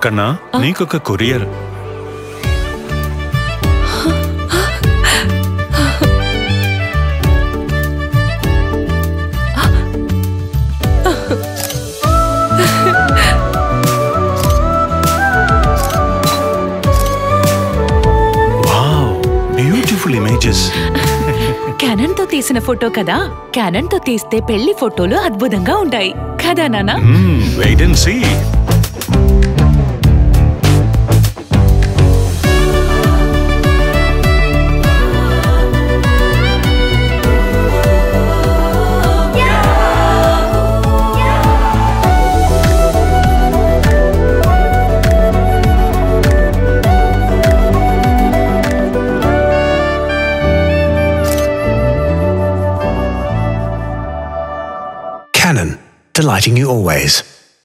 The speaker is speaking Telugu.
కన్నా నీకొక courier wow beautiful images Canon తో తీసిన ఫోటో కదా క్యానన్ తో తీస్తే పెళ్లి ఫోటోలు అద్భుతంగా ఉంటాయి కదా నానా wait and see Canon, delighting you always.